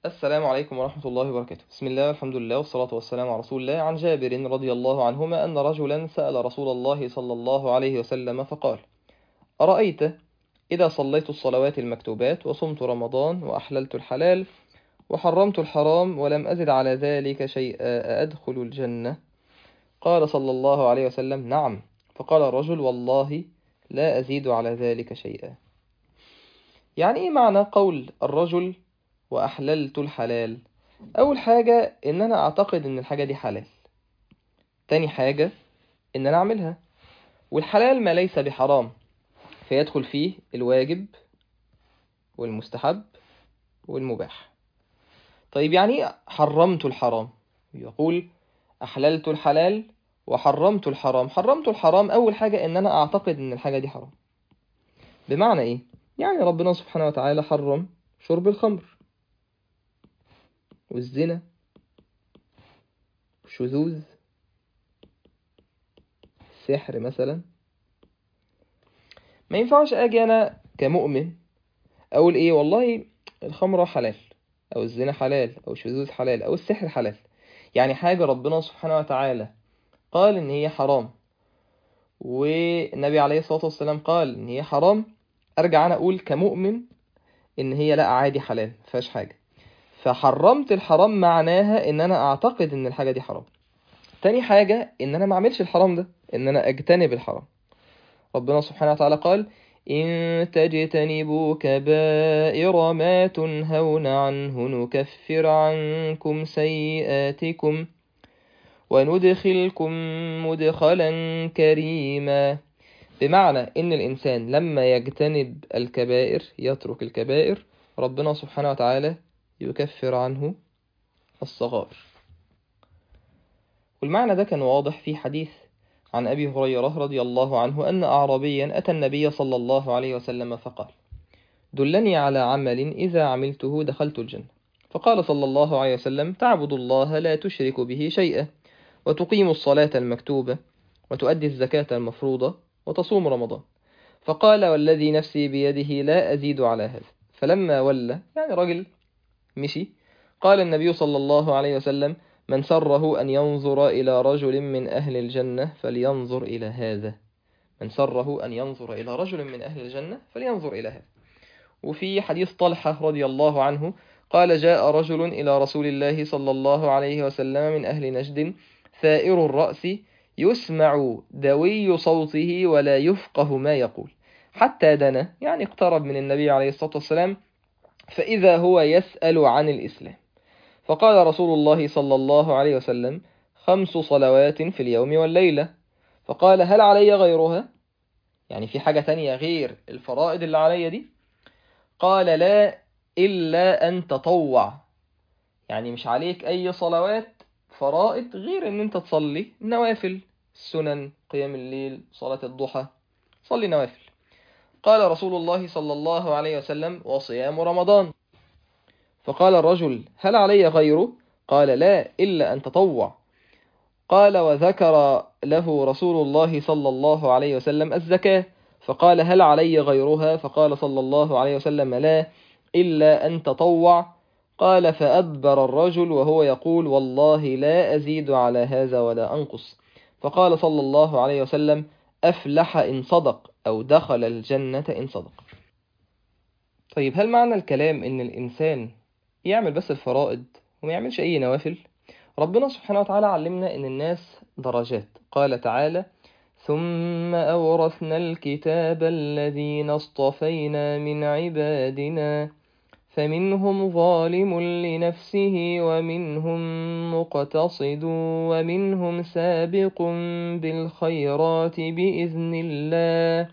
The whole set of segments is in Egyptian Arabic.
السلام عليكم ورحمة الله وبركاته بسم الله والحمد لله والصلاة والسلام على رسول الله عن جابر رضي الله عنهما أن رجلا سأل رسول الله صلى الله عليه وسلم فقال أرأيت إذا صليت الصلوات المكتوبات وصمت رمضان وأحللت الحلال وحرمت الحرام ولم أزد على ذلك شيئا أدخل الجنة قال صلى الله عليه وسلم نعم فقال الرجل والله لا أزيد على ذلك شيئا يعني إيه معنى قول الرجل وأحللت الحلال أول حاجة إن أنا أعتقد إن الحاجة دي حلال تاني حاجة إن أنا أعملها والحلال ما ليس بحرام فيدخل فيه الواجب والمستحب والمباح طيب يعني إيه حرمت الحرام يقول أحللت الحلال وحرمت الحرام حرمت الحرام أول حاجة إن أنا أعتقد إن الحاجة دي حرام بمعنى إيه؟ يعني ربنا سبحانه وتعالى حرم شرب الخمر والزنا والشذوذ السحر مثلا ما ينفعش اجي انا كمؤمن اقول ايه والله الخمرة حلال او الزنا حلال او الشذوذ حلال او السحر حلال يعني حاجة ربنا سبحانه وتعالى قال ان هي حرام والنبي عليه الصلاة والسلام قال ان هي حرام ارجع انا اقول كمؤمن ان هي لا عادي حلال مفيهاش حاجة فحرمت الحرام معناها ان انا اعتقد ان الحاجة دي حرام تاني حاجة ان انا ما اعملش الحرام ده ان انا اجتنب الحرام ربنا سبحانه وتعالى قال إن تجتنبوا كبائر ما تنهون عنه نكفر عنكم سيئاتكم وندخلكم مدخلا كريما بمعنى إن الإنسان لما يجتنب الكبائر يترك الكبائر ربنا سبحانه وتعالى يكفر عنه الصغائر والمعنى ده كان واضح في حديث عن أبي هريرة رضي الله عنه أن أعرابيا أتى النبي صلى الله عليه وسلم فقال دلني على عمل إذا عملته دخلت الجنة فقال صلى الله عليه وسلم تعبد الله لا تشرك به شيئا وتقيم الصلاة المكتوبة وتؤدي الزكاة المفروضة وتصوم رمضان فقال والذي نفسي بيده لا أزيد على هذا فلما ولى يعني رجل مشي قال النبي صلى الله عليه وسلم من سره أن ينظر إلى رجل من أهل الجنة فلينظر إلى هذا من سره أن ينظر إلى رجل من أهل الجنة فلينظر إلى هذا وفي حديث طلحة رضي الله عنه قال جاء رجل إلى رسول الله صلى الله عليه وسلم من أهل نجد ثائر الرأس يسمع دوي صوته ولا يفقه ما يقول حتى دنا يعني اقترب من النبي عليه الصلاة والسلام فإذا هو يسأل عن الإسلام فقال رسول الله صلى الله عليه وسلم خمس صلوات في اليوم والليلة فقال هل علي غيرها يعني في حاجة تانية غير الفرائض اللي علي دي قال لا إلا أن تطوع يعني مش عليك أي صلوات فرائض غير أن أنت تصلي نوافل السنن قيام الليل صلاة الضحى صلي نوافل قال رسول الله صلى الله عليه وسلم وصيام رمضان فقال الرجل هل علي غيره قال لا إلا أن تطوع قال وذكر له رسول الله صلى الله عليه وسلم الزكاة فقال هل علي غيرها فقال صلى الله عليه وسلم لا إلا أن تطوع قال فأدبر الرجل وهو يقول والله لا أزيد على هذا ولا أنقص فقال صلى الله عليه وسلم أفلح إن صدق أو دخل الجنة إن صدق طيب هل معنى الكلام إن الإنسان يعمل بس الفرائض وما يعملش أي نوافل ربنا سبحانه وتعالى علمنا إن الناس درجات قال تعالى ثم أورثنا الكتاب الذين اصطفينا من عبادنا فمنهم ظالم لنفسه ومنهم مقتصد ومنهم سابق بالخيرات بإذن الله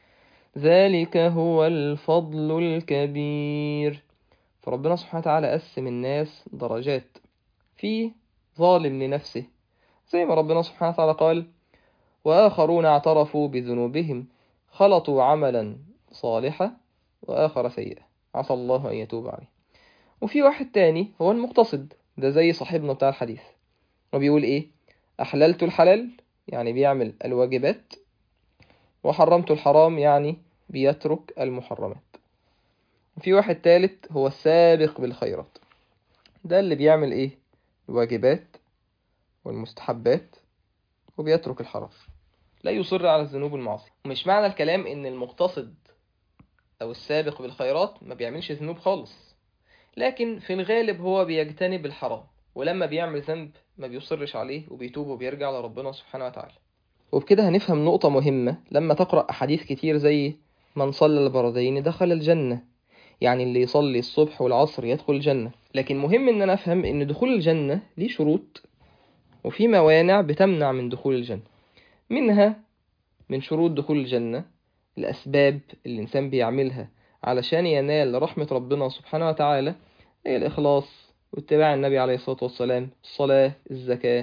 ذلك هو الفضل الكبير فربنا سبحانه وتعالى قسم الناس درجات في ظالم لنفسه زي ما ربنا سبحانه وتعالى قال وآخرون اعترفوا بذنوبهم خلطوا عملا صالحا وآخر سيئا عسى الله أن يتوب عليه وفي واحد تاني هو المقتصد ده زي صاحبنا بتاع الحديث وبيقول إيه أحللت الحلال يعني بيعمل الواجبات وحرمت الحرام يعني بيترك المحرمات وفي واحد تالت هو السابق بالخيرات ده اللي بيعمل ايه الواجبات والمستحبات وبيترك الحرام لا يصر على الذنوب والمعاصي مش معنى الكلام ان المقتصد او السابق بالخيرات ما بيعملش ذنوب خالص لكن في الغالب هو بيجتنب الحرام ولما بيعمل ذنب ما بيصرش عليه وبيتوب وبيرجع لربنا سبحانه وتعالى وبكده هنفهم نقطة مهمة لما تقرأ أحاديث كتير زي من صلى البردين دخل الجنة يعني اللي يصلي الصبح والعصر يدخل الجنة لكن مهم ان انا افهم ان دخول الجنة ليه شروط وفي موانع بتمنع من دخول الجنة منها من شروط دخول الجنة الأسباب اللي الإنسان بيعملها علشان ينال رحمة ربنا سبحانه وتعالى هي الإخلاص واتباع النبي عليه الصلاة والسلام الصلاة الزكاة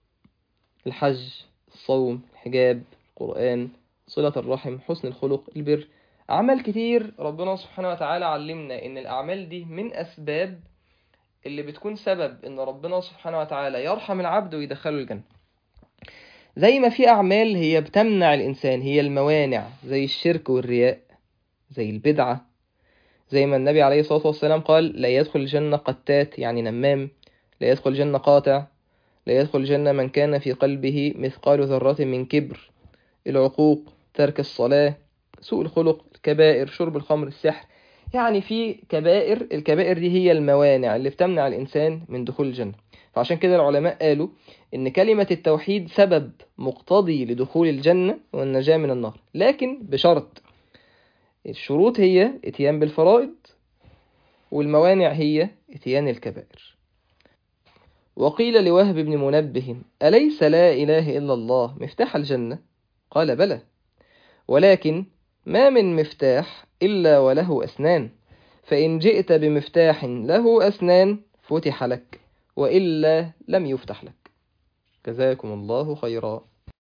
الحج الصوم الحجاب القرآن صلة الرحم حسن الخلق البر أعمال كتير ربنا سبحانه وتعالى علمنا إن الأعمال دي من أسباب اللي بتكون سبب إن ربنا سبحانه وتعالى يرحم العبد ويدخله الجنة زي ما في أعمال هي بتمنع الإنسان هي الموانع زي الشرك والرياء زي البدعة زي ما النبي عليه الصلاة والسلام قال لا يدخل الجنة قتات يعني نمام لا يدخل الجنة قاطع لا يدخل الجنة من كان في قلبه مثقال ذرة من كبر العقوق ترك الصلاة سوء الخلق الكبائر شرب الخمر السحر يعني في كبائر الكبائر دي هي الموانع اللي بتمنع الإنسان من دخول الجنة فعشان كده العلماء قالوا إن كلمة التوحيد سبب مقتضي لدخول الجنة والنجاة من النار لكن بشرط الشروط هي اتيان بالفرائض والموانع هي اتيان الكبائر وقيل لوهب بن منبه أليس لا إله إلا الله مفتاح الجنة قال بلى ولكن ما من مفتاح إلا وله أسنان فإن جئت بمفتاح له أسنان فتح لك وإلا لم يفتح لك جزاكم الله خيرا